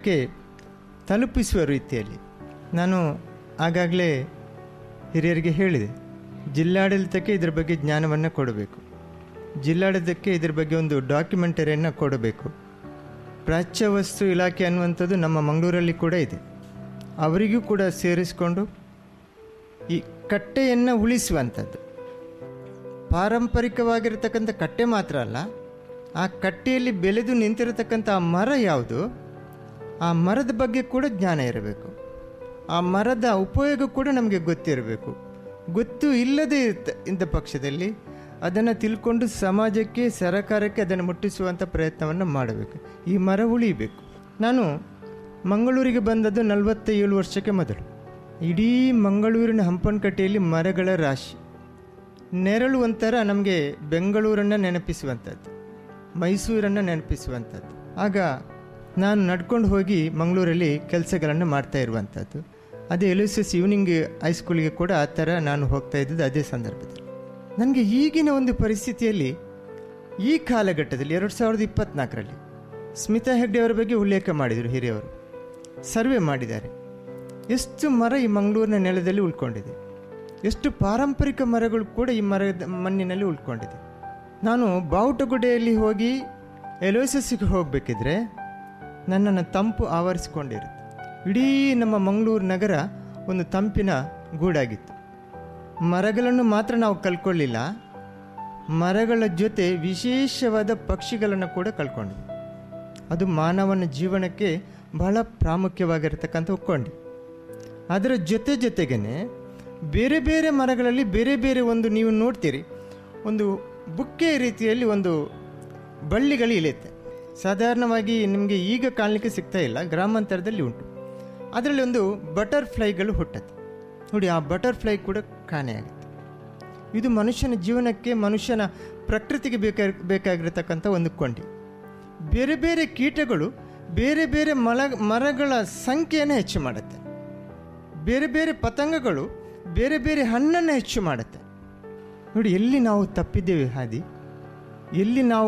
ಜನಕ್ಕೆ ತಲುಪಿಸುವ ರೀತಿಯಲ್ಲಿ ನಾನು ಆಗಾಗಲೇ ಹಿರಿಯರಿಗೆ ಹೇಳಿದೆ ಜಿಲ್ಲಾಡಳಿತಕ್ಕೆ ಇದರ ಬಗ್ಗೆ ಜ್ಞಾನವನ್ನು ಕೊಡಬೇಕು ಜಿಲ್ಲಾಡಳಿತಕ್ಕೆ ಇದರ ಬಗ್ಗೆ ಒಂದು ಡಾಕ್ಯುಮೆಂಟರಿಯನ್ನು ಕೊಡಬೇಕು ಪ್ರಾಚ್ಯ ವಸ್ತು ಇಲಾಖೆ ಅನ್ನುವಂಥದ್ದು ನಮ್ಮ ಮಂಗಳೂರಲ್ಲಿ ಕೂಡ ಇದೆ ಅವರಿಗೂ ಕೂಡ ಸೇರಿಸಿಕೊಂಡು ಈ ಕಟ್ಟೆಯನ್ನು ಉಳಿಸುವಂಥದ್ದು ಪಾರಂಪರಿಕವಾಗಿರತಕ್ಕಂಥ ಕಟ್ಟೆ ಮಾತ್ರ ಅಲ್ಲ ಆ ಕಟ್ಟೆಯಲ್ಲಿ ಬೆಳೆದು ನಿಂತಿರತಕ್ಕಂಥ ಆ ಮರ ಯಾವುದು ಆ ಮರದ ಬಗ್ಗೆ ಕೂಡ ಜ್ಞಾನ ಇರಬೇಕು ಆ ಮರದ ಉಪಯೋಗ ಕೂಡ ನಮಗೆ ಗೊತ್ತಿರಬೇಕು ಗೊತ್ತು ಇಲ್ಲದೇ ಇರ್ತ- ಇಂಥ ಪಕ್ಷದಲ್ಲಿ ಅದನ್ನು ತಿಳ್ಕೊಂಡು ಸಮಾಜಕ್ಕೆ ಸರಕಾರಕ್ಕೆ ಅದನ್ನು ಮುಟ್ಟಿಸುವಂಥ ಪ್ರಯತ್ನವನ್ನು ಮಾಡಬೇಕು ಈ ಮರ ಉಳಿಬೇಕು ನಾನು ಮಂಗಳೂರಿಗೆ ಬಂದದ್ದು ನಲವತ್ತ ಏಳು ವರ್ಷಕ್ಕೆ ಮೊದಲು ಇಡೀ ಮಂಗಳೂರಿನ ಹಂಪನಕಟ್ಟೆಯಲ್ಲಿ ಮರಗಳ ರಾಶಿ ನೆರಳು ಒಂಥರ ನಮಗೆ ಬೆಂಗಳೂರನ್ನು ನೆನಪಿಸುವಂಥದ್ದು ಮೈಸೂರನ್ನು ನೆನಪಿಸುವಂಥದ್ದು ಆಗ ನಾನು ನಡ್ಕೊಂಡು ಹೋಗಿ ಮಂಗಳೂರಲ್ಲಿ ಕೆಲಸಗಳನ್ನು ಮಾಡ್ತಾ ಇರುವಂಥದ್ದು ಅದೇ ಎಲ್ ಎಸ್ ಎಸ್ ಈವ್ನಿಂಗ್ ಹೈಸ್ಕೂಲಿಗೆ ಕೂಡ ಆ ಥರ ನಾನು ಹೋಗ್ತಾ ಇದ್ದದ್ದು ಅದೇ ಸಂದರ್ಭದಲ್ಲಿ ನನಗೆ ಈಗಿನ ಒಂದು ಪರಿಸ್ಥಿತಿಯಲ್ಲಿ ಈ ಕಾಲಘಟ್ಟದಲ್ಲಿ ಎರಡು ಸಾವಿರದ ಇಪ್ಪತ್ನಾಲ್ಕರಲ್ಲಿ ಸ್ಮಿತಾ ಹೆಗ್ಡೆ ಅವರ ಬಗ್ಗೆ ಉಲ್ಲೇಖ ಮಾಡಿದರು ಹಿರಿಯವರು ಸರ್ವೆ ಮಾಡಿದ್ದಾರೆ ಎಷ್ಟು ಮರ ಈ ಮಂಗಳೂರಿನ ನೆಲದಲ್ಲಿ ಉಳ್ಕೊಂಡಿದೆ ಎಷ್ಟು ಪಾರಂಪರಿಕ ಮರಗಳು ಕೂಡ ಈ ಮರದ ಮಣ್ಣಿನಲ್ಲಿ ಉಳ್ಕೊಂಡಿದೆ ನಾನು ಬಾವುಟಗುಡ್ಡೆಯಲ್ಲಿ ಹೋಗಿ ಎಲೋಸಸ್ಸಿಗೆ ಹೋಗಬೇಕಿದ್ರೆ ನನ್ನನ್ನು ತಂಪು ಆವರಿಸಿಕೊಂಡಿರುತ್ತೆ ಇಡೀ ನಮ್ಮ ಮಂಗಳೂರು ನಗರ ಒಂದು ತಂಪಿನ ಗೂಡಾಗಿತ್ತು ಮರಗಳನ್ನು ಮಾತ್ರ ನಾವು ಕಲ್ಕೊಳ್ಳಿಲ್ಲ ಮರಗಳ ಜೊತೆ ವಿಶೇಷವಾದ ಪಕ್ಷಿಗಳನ್ನು ಕೂಡ ಕಳ್ಕೊಂಡ್ವಿ ಅದು ಮಾನವನ ಜೀವನಕ್ಕೆ ಬಹಳ ಪ್ರಾಮುಖ್ಯವಾಗಿರತಕ್ಕಂಥ ಒಕ್ಕೊಂಡಿ ಅದರ ಜೊತೆ ಜೊತೆಗೇನೆ ಬೇರೆ ಬೇರೆ ಮರಗಳಲ್ಲಿ ಬೇರೆ ಬೇರೆ ಒಂದು ನೀವು ನೋಡ್ತೀರಿ ಒಂದು ಬುಕ್ಕೆ ರೀತಿಯಲ್ಲಿ ಒಂದು ಬಳ್ಳಿಗಳು ಇಳಿಯುತ್ತೆ ಸಾಧಾರಣವಾಗಿ ನಿಮಗೆ ಈಗ ಕಾಣಲಿಕ್ಕೆ ಸಿಗ್ತಾ ಇಲ್ಲ ಗ್ರಾಮಾಂತರದಲ್ಲಿ ಉಂಟು ಅದರಲ್ಲಿ ಒಂದು ಬಟರ್ಫ್ಲೈಗಳು ಹುಟ್ಟತ್ತೆ ನೋಡಿ ಆ ಬಟರ್ಫ್ಲೈ ಕೂಡ ಕಾಣೆಯಾಗುತ್ತೆ ಇದು ಮನುಷ್ಯನ ಜೀವನಕ್ಕೆ ಮನುಷ್ಯನ ಪ್ರಕೃತಿಗೆ ಬೇಕಾ ಬೇಕಾಗಿರತಕ್ಕಂಥ ಒಂದು ಕೊಂಡಿ ಬೇರೆ ಬೇರೆ ಕೀಟಗಳು ಬೇರೆ ಬೇರೆ ಮಲ ಮರಗಳ ಸಂಖ್ಯೆಯನ್ನು ಹೆಚ್ಚು ಮಾಡುತ್ತೆ ಬೇರೆ ಬೇರೆ ಪತಂಗಗಳು ಬೇರೆ ಬೇರೆ ಹಣ್ಣನ್ನು ಹೆಚ್ಚು ಮಾಡುತ್ತೆ ನೋಡಿ ಎಲ್ಲಿ ನಾವು ತಪ್ಪಿದ್ದೇವೆ ಹಾದಿ ಎಲ್ಲಿ ನಾವು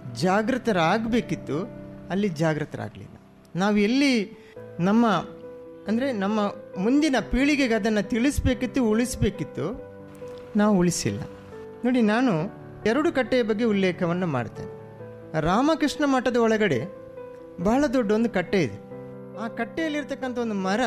ಜಾಗೃತರಾಗಬೇಕಿತ್ತು ಅಲ್ಲಿ ಜಾಗೃತರಾಗಲಿಲ್ಲ ನಾವು ಎಲ್ಲಿ ನಮ್ಮ ಅಂದರೆ ನಮ್ಮ ಮುಂದಿನ ಪೀಳಿಗೆಗೆ ಅದನ್ನು ತಿಳಿಸ್ಬೇಕಿತ್ತು ಉಳಿಸ್ಬೇಕಿತ್ತು ನಾವು ಉಳಿಸಿಲ್ಲ ನೋಡಿ ನಾನು ಎರಡು ಕಟ್ಟೆಯ ಬಗ್ಗೆ ಉಲ್ಲೇಖವನ್ನು ಮಾಡ್ತೇನೆ ರಾಮಕೃಷ್ಣ ಮಠದ ಒಳಗಡೆ ಬಹಳ ದೊಡ್ಡ ಒಂದು ಕಟ್ಟೆ ಇದೆ ಆ ಕಟ್ಟೆಯಲ್ಲಿರ್ತಕ್ಕಂಥ ಒಂದು ಮರ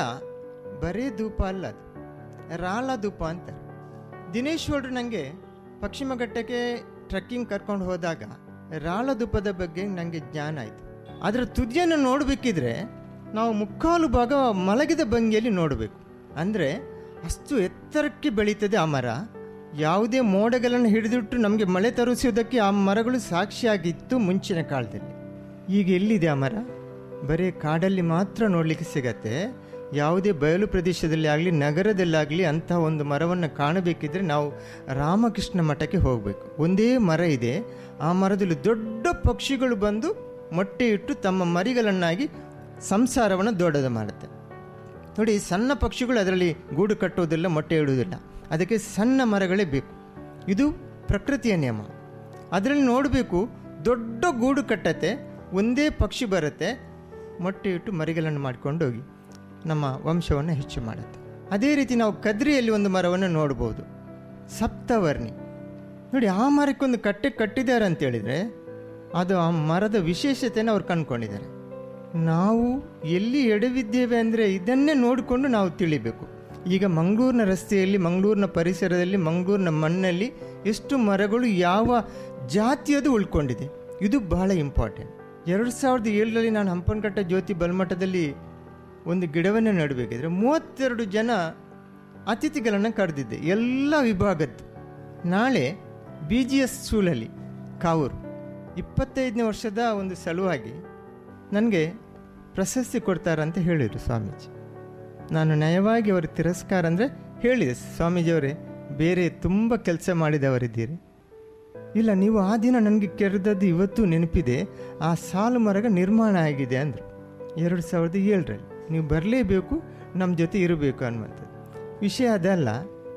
ಬರೀ ಧೂಪ ಅಲ್ಲ ಅದು ರಾಳ ಧೂಪ ಅಂತಾರೆ ದಿನೇಶ್ ಗೌಡ್ರು ನನಗೆ ಪಶ್ಚಿಮ ಘಟ್ಟಕ್ಕೆ ಟ್ರೆಕ್ಕಿಂಗ್ ಕರ್ಕೊಂಡು ಹೋದಾಗ ರಾಳ ಧೂಪದ ಬಗ್ಗೆ ನನಗೆ ಜ್ಞಾನ ಆಯಿತು ಅದರ ತುದಿಯನ್ನು ನೋಡಬೇಕಿದ್ರೆ ನಾವು ಮುಕ್ಕಾಲು ಭಾಗ ಮಲಗಿದ ಭಂಗಿಯಲ್ಲಿ ನೋಡಬೇಕು ಅಂದರೆ ಅಷ್ಟು ಎತ್ತರಕ್ಕೆ ಬೆಳೀತದೆ ಆ ಮರ ಯಾವುದೇ ಮೋಡಗಳನ್ನು ಹಿಡಿದಿಟ್ಟು ನಮಗೆ ಮಳೆ ತರಿಸುವುದಕ್ಕೆ ಆ ಮರಗಳು ಸಾಕ್ಷಿಯಾಗಿತ್ತು ಮುಂಚಿನ ಕಾಲದಲ್ಲಿ ಈಗ ಎಲ್ಲಿದೆ ಆ ಮರ ಬರೀ ಕಾಡಲ್ಲಿ ಮಾತ್ರ ನೋಡಲಿಕ್ಕೆ ಸಿಗತ್ತೆ ಯಾವುದೇ ಬಯಲು ಪ್ರದೇಶದಲ್ಲಿ ಆಗಲಿ ನಗರದಲ್ಲಾಗಲಿ ಅಂತಹ ಒಂದು ಮರವನ್ನು ಕಾಣಬೇಕಿದ್ರೆ ನಾವು ರಾಮಕೃಷ್ಣ ಮಠಕ್ಕೆ ಹೋಗಬೇಕು ಒಂದೇ ಮರ ಇದೆ ಆ ಮರದಲ್ಲಿ ದೊಡ್ಡ ಪಕ್ಷಿಗಳು ಬಂದು ಮೊಟ್ಟೆ ಇಟ್ಟು ತಮ್ಮ ಮರಿಗಳನ್ನಾಗಿ ಸಂಸಾರವನ್ನು ದೊಡ್ಡದು ಮಾಡುತ್ತೆ ನೋಡಿ ಸಣ್ಣ ಪಕ್ಷಿಗಳು ಅದರಲ್ಲಿ ಗೂಡು ಕಟ್ಟುವುದಿಲ್ಲ ಮೊಟ್ಟೆ ಇಡುವುದಿಲ್ಲ ಅದಕ್ಕೆ ಸಣ್ಣ ಮರಗಳೇ ಬೇಕು ಇದು ಪ್ರಕೃತಿಯ ನಿಯಮ ಅದರಲ್ಲಿ ನೋಡಬೇಕು ದೊಡ್ಡ ಗೂಡು ಕಟ್ಟತ್ತೆ ಒಂದೇ ಪಕ್ಷಿ ಬರುತ್ತೆ ಮೊಟ್ಟೆ ಇಟ್ಟು ಮರಿಗಳನ್ನು ಮಾಡ್ಕೊಂಡು ಹೋಗಿ ನಮ್ಮ ವಂಶವನ್ನು ಹೆಚ್ಚು ಮಾಡುತ್ತೆ ಅದೇ ರೀತಿ ನಾವು ಕದ್ರಿಯಲ್ಲಿ ಒಂದು ಮರವನ್ನು ನೋಡ್ಬೋದು ಸಪ್ತವರ್ಣಿ ನೋಡಿ ಆ ಮರಕ್ಕೊಂದು ಕಟ್ಟೆ ಕಟ್ಟಿದ್ದಾರೆ ಅಂತ ಹೇಳಿದರೆ ಅದು ಆ ಮರದ ವಿಶೇಷತೆಯನ್ನು ಅವ್ರು ಕಂಡುಕೊಂಡಿದ್ದಾರೆ ನಾವು ಎಲ್ಲಿ ಎಡವಿದ್ದೇವೆ ಅಂದರೆ ಇದನ್ನೇ ನೋಡಿಕೊಂಡು ನಾವು ತಿಳಿಬೇಕು ಈಗ ಮಂಗಳೂರಿನ ರಸ್ತೆಯಲ್ಲಿ ಮಂಗಳೂರಿನ ಪರಿಸರದಲ್ಲಿ ಮಂಗಳೂರಿನ ಮಣ್ಣಲ್ಲಿ ಎಷ್ಟು ಮರಗಳು ಯಾವ ಜಾತಿಯದು ಉಳ್ಕೊಂಡಿದೆ ಇದು ಬಹಳ ಇಂಪಾರ್ಟೆಂಟ್ ಎರಡು ಸಾವಿರದ ಏಳರಲ್ಲಿ ನಾನು ಹಂಪನಕಟ್ಟ ಜ್ಯೋತಿ ಬಲ್ಮಠದಲ್ಲಿ ಒಂದು ಗಿಡವನ್ನು ನೆಡಬೇಕಿದ್ರೆ ಮೂವತ್ತೆರಡು ಜನ ಅತಿಥಿಗಳನ್ನು ಕರೆದಿದ್ದೆ ಎಲ್ಲ ವಿಭಾಗದ್ದು ನಾಳೆ ಬಿ ಜಿ ಎಸ್ ಸ್ಕೂಲಲ್ಲಿ ಕಾವೂರು ಇಪ್ಪತ್ತೈದನೇ ವರ್ಷದ ಒಂದು ಸಲುವಾಗಿ ನನಗೆ ಪ್ರಶಸ್ತಿ ಕೊಡ್ತಾರಂತ ಹೇಳಿದರು ಸ್ವಾಮೀಜಿ ನಾನು ನಯವಾಗಿ ಅವರ ತಿರಸ್ಕಾರ ಅಂದರೆ ಹೇಳಿದೆ ಸ್ವಾಮೀಜಿಯವರೇ ಬೇರೆ ತುಂಬ ಕೆಲಸ ಮಾಡಿದವರಿದ್ದೀರಿ ಇಲ್ಲ ನೀವು ಆ ದಿನ ನನಗೆ ಕೆರೆದದ್ದು ಇವತ್ತು ನೆನಪಿದೆ ಆ ಸಾಲು ಮರಗ ನಿರ್ಮಾಣ ಆಗಿದೆ ಅಂದರು ಎರಡು ಸಾವಿರದ ಏಳರಲ್ಲಿ ನೀವು ಬರಲೇಬೇಕು ನಮ್ಮ ಜೊತೆ ಇರಬೇಕು ಅನ್ನುವಂಥದ್ದು ವಿಷಯ ಅದಲ್ಲ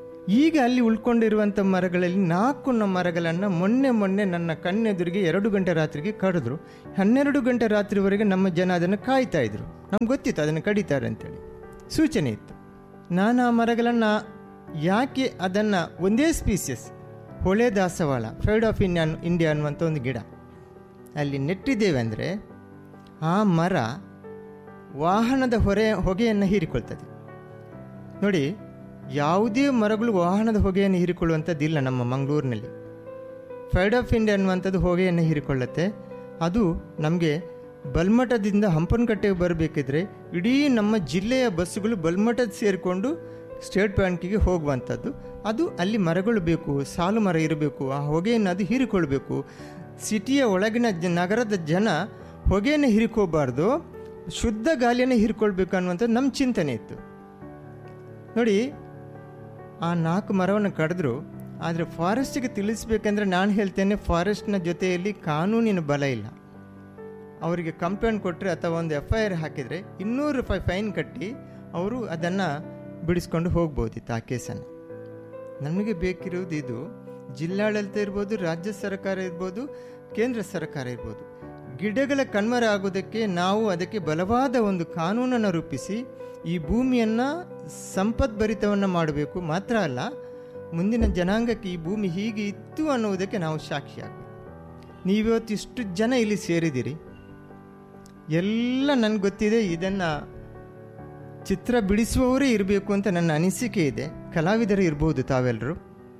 ಈಗ ಅಲ್ಲಿ ಉಳ್ಕೊಂಡಿರುವಂಥ ಮರಗಳಲ್ಲಿ ನಾಲ್ಕು ನ ಮರಗಳನ್ನು ಮೊನ್ನೆ ಮೊನ್ನೆ ನನ್ನ ಕಣ್ಣೆದುರಿಗೆ ಎರಡು ಗಂಟೆ ರಾತ್ರಿಗೆ ಕಡಿದ್ರು ಹನ್ನೆರಡು ಗಂಟೆ ರಾತ್ರಿವರೆಗೆ ನಮ್ಮ ಜನ ಅದನ್ನು ಕಾಯ್ತಾ ಇದ್ರು ನಮ್ಗೆ ಗೊತ್ತಿತ್ತು ಅದನ್ನು ಕಡಿತಾರೆ ಅಂತೇಳಿ ಸೂಚನೆ ಇತ್ತು ನಾನು ಆ ಮರಗಳನ್ನು ಯಾಕೆ ಅದನ್ನು ಒಂದೇ ಸ್ಪೀಸಿಯಸ್ ಹೊಳೆ ದಾಸವಾಳ ಫ್ರೈಡ್ ಆಫ್ ಇಂಡಿಯಾ ಇಂಡಿಯಾ ಅನ್ನುವಂಥ ಒಂದು ಗಿಡ ಅಲ್ಲಿ ನೆಟ್ಟಿದ್ದೇವೆ ಅಂದರೆ ಆ ಮರ ವಾಹನದ ಹೊರೆ ಹೊಗೆಯನ್ನು ಹೀರಿಕೊಳ್ತದೆ ನೋಡಿ ಯಾವುದೇ ಮರಗಳು ವಾಹನದ ಹೊಗೆಯನ್ನು ಹೀರಿಕೊಳ್ಳುವಂಥದ್ದಿಲ್ಲ ನಮ್ಮ ಮಂಗಳೂರಿನಲ್ಲಿ ಫ್ರೈಡ್ ಆಫ್ ಇಂಡಿಯಾ ಅನ್ನುವಂಥದ್ದು ಹೊಗೆಯನ್ನು ಹೀರಿಕೊಳ್ಳುತ್ತೆ ಅದು ನಮಗೆ ಬಲ್ಮಠದಿಂದ ಹಂಪನಕಟ್ಟೆಗೆ ಬರಬೇಕಿದ್ರೆ ಇಡೀ ನಮ್ಮ ಜಿಲ್ಲೆಯ ಬಸ್ಸುಗಳು ಬಲ್ಮಠದ ಸೇರಿಕೊಂಡು ಸ್ಟೇಟ್ ಬ್ಯಾಂಕಿಗೆ ಹೋಗುವಂಥದ್ದು ಅದು ಅಲ್ಲಿ ಮರಗಳು ಬೇಕು ಸಾಲು ಮರ ಇರಬೇಕು ಆ ಹೊಗೆಯನ್ನು ಅದು ಹೀರಿಕೊಳ್ಬೇಕು ಸಿಟಿಯ ಒಳಗಿನ ಜ ನಗರದ ಜನ ಹೊಗೆಯನ್ನು ಹೀರಿಕೋಬಾರ್ದು ಶುದ್ಧ ಗಾಳಿಯನ್ನು ಹೀರಿಕೊಳ್ಬೇಕು ಅನ್ನುವಂಥದ್ದು ನಮ್ಮ ಚಿಂತನೆ ಇತ್ತು ನೋಡಿ ಆ ನಾಲ್ಕು ಮರವನ್ನು ಕಡಿದ್ರು ಆದರೆ ಫಾರೆಸ್ಟಿಗೆ ತಿಳಿಸ್ಬೇಕಂದ್ರೆ ನಾನು ಹೇಳ್ತೇನೆ ಫಾರೆಸ್ಟ್ನ ಜೊತೆಯಲ್ಲಿ ಕಾನೂನಿನ ಬಲ ಇಲ್ಲ ಅವರಿಗೆ ಕಂಪ್ಲೇಂಟ್ ಕೊಟ್ಟರೆ ಅಥವಾ ಒಂದು ಎಫ್ ಐ ಆರ್ ಹಾಕಿದರೆ ಇನ್ನೂರು ರೂಪಾಯಿ ಫೈನ್ ಕಟ್ಟಿ ಅವರು ಅದನ್ನು ಬಿಡಿಸ್ಕೊಂಡು ಹೋಗ್ಬೋದಿತ್ತು ಆ ಕೇಸನ್ನು ನಮಗೆ ಬೇಕಿರುವುದು ಇದು ಜಿಲ್ಲಾಡಳಿತ ಇರ್ಬೋದು ರಾಜ್ಯ ಸರ್ಕಾರ ಇರ್ಬೋದು ಕೇಂದ್ರ ಸರ್ಕಾರ ಇರ್ಬೋದು ಗಿಡಗಳ ಕಣ್ಮರ ಆಗೋದಕ್ಕೆ ನಾವು ಅದಕ್ಕೆ ಬಲವಾದ ಒಂದು ಕಾನೂನನ್ನು ರೂಪಿಸಿ ಈ ಭೂಮಿಯನ್ನು ಸಂಪದ್ಭರಿತವನ್ನು ಮಾಡಬೇಕು ಮಾತ್ರ ಅಲ್ಲ ಮುಂದಿನ ಜನಾಂಗಕ್ಕೆ ಈ ಭೂಮಿ ಹೀಗೆ ಇತ್ತು ಅನ್ನುವುದಕ್ಕೆ ನಾವು ಸಾಕ್ಷಿಯಾಗಬೇಕು ನೀವಿವತ್ತು ಇಷ್ಟು ಜನ ಇಲ್ಲಿ ಸೇರಿದ್ದೀರಿ ಎಲ್ಲ ನನಗೆ ಗೊತ್ತಿದೆ ಇದನ್ನು ಚಿತ್ರ ಬಿಡಿಸುವವರೇ ಇರಬೇಕು ಅಂತ ನನ್ನ ಅನಿಸಿಕೆ ಇದೆ ಕಲಾವಿದರು ಇರ್ಬೋದು ತಾವೆಲ್ಲರೂ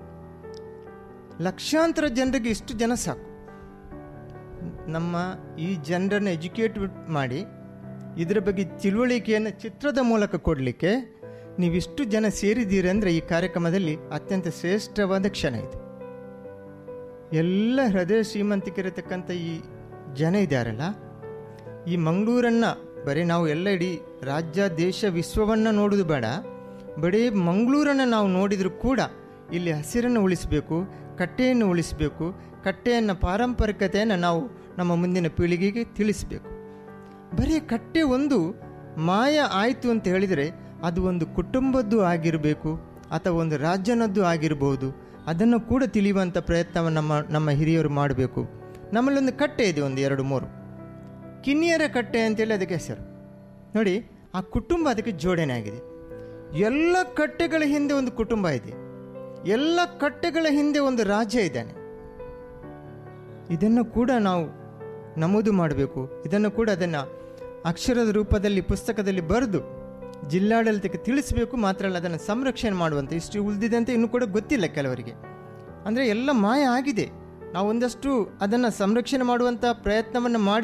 ಲಕ್ಷಾಂತರ ಜನರಿಗೆ ಇಷ್ಟು ಜನ ಸಾಕು ನಮ್ಮ ಈ ಜನರನ್ನು ಎಜುಕೇಟ್ ಮಾಡಿ ಇದರ ಬಗ್ಗೆ ತಿಳುವಳಿಕೆಯನ್ನು ಚಿತ್ರದ ಮೂಲಕ ಕೊಡಲಿಕ್ಕೆ ನೀವಿಷ್ಟು ಜನ ಸೇರಿದ್ದೀರಿ ಅಂದರೆ ಈ ಕಾರ್ಯಕ್ರಮದಲ್ಲಿ ಅತ್ಯಂತ ಶ್ರೇಷ್ಠವಾದ ಕ್ಷಣ ಇದು ಎಲ್ಲ ಹೃದಯ ಶ್ರೀಮಂತಿಕಿರತಕ್ಕಂಥ ಈ ಜನ ಇದ್ದಾರಲ್ಲ ಈ ಮಂಗಳೂರನ್ನು ಬರೀ ನಾವು ಎಲ್ಲ ಇಡೀ ರಾಜ್ಯ ದೇಶ ವಿಶ್ವವನ್ನು ನೋಡೋದು ಬೇಡ ಬರೀ ಮಂಗಳೂರನ್ನು ನಾವು ನೋಡಿದರೂ ಕೂಡ ಇಲ್ಲಿ ಹಸಿರನ್ನು ಉಳಿಸಬೇಕು ಕಟ್ಟೆಯನ್ನು ಉಳಿಸಬೇಕು ಕಟ್ಟೆಯನ್ನು ಪಾರಂಪರಿಕತೆಯನ್ನು ನಾವು ನಮ್ಮ ಮುಂದಿನ ಪೀಳಿಗೆಗೆ ತಿಳಿಸಬೇಕು ಬರೀ ಕಟ್ಟೆ ಒಂದು ಮಾಯ ಆಯಿತು ಅಂತ ಹೇಳಿದರೆ ಅದು ಒಂದು ಕುಟುಂಬದ್ದು ಆಗಿರಬೇಕು ಅಥವಾ ಒಂದು ರಾಜ್ಯನದ್ದು ಆಗಿರ್ಬೋದು ಅದನ್ನು ಕೂಡ ತಿಳಿಯುವಂಥ ಪ್ರಯತ್ನವನ್ನು ನಮ್ಮ ನಮ್ಮ ಹಿರಿಯರು ಮಾಡಬೇಕು ನಮ್ಮಲ್ಲೊಂದು ಕಟ್ಟೆ ಇದೆ ಒಂದು ಎರಡು ಮೂರು ಕಿನ್ನಿಯರ ಕಟ್ಟೆ ಅಂತೇಳಿ ಅದಕ್ಕೆ ಹೆಸರು ನೋಡಿ ಆ ಕುಟುಂಬ ಅದಕ್ಕೆ ಜೋಡಣೆ ಆಗಿದೆ ಎಲ್ಲ ಕಟ್ಟೆಗಳ ಹಿಂದೆ ಒಂದು ಕುಟುಂಬ ಇದೆ ಎಲ್ಲ ಕಟ್ಟೆಗಳ ಹಿಂದೆ ಒಂದು ರಾಜ್ಯ ಇದ್ದಾನೆ ಇದನ್ನು ಕೂಡ ನಾವು ನಮೂದು ಮಾಡಬೇಕು ಇದನ್ನು ಕೂಡ ಅದನ್ನು ಅಕ್ಷರದ ರೂಪದಲ್ಲಿ ಪುಸ್ತಕದಲ್ಲಿ ಬರೆದು ಜಿಲ್ಲಾಡಳಿತಕ್ಕೆ ತಿಳಿಸಬೇಕು ಮಾತ್ರ ಅಲ್ಲ ಅದನ್ನು ಸಂರಕ್ಷಣೆ ಮಾಡುವಂತೆ ಇಷ್ಟು ಉಳಿದಿದೆ ಅಂತ ಇನ್ನೂ ಕೂಡ ಗೊತ್ತಿಲ್ಲ ಕೆಲವರಿಗೆ ಅಂದರೆ ಎಲ್ಲ ಮಾಯ ಆಗಿದೆ ನಾವು ಒಂದಷ್ಟು ಅದನ್ನು ಸಂರಕ್ಷಣೆ ಮಾಡುವಂಥ ಪ್ರಯತ್ನವನ್ನು ಮಾಡಿ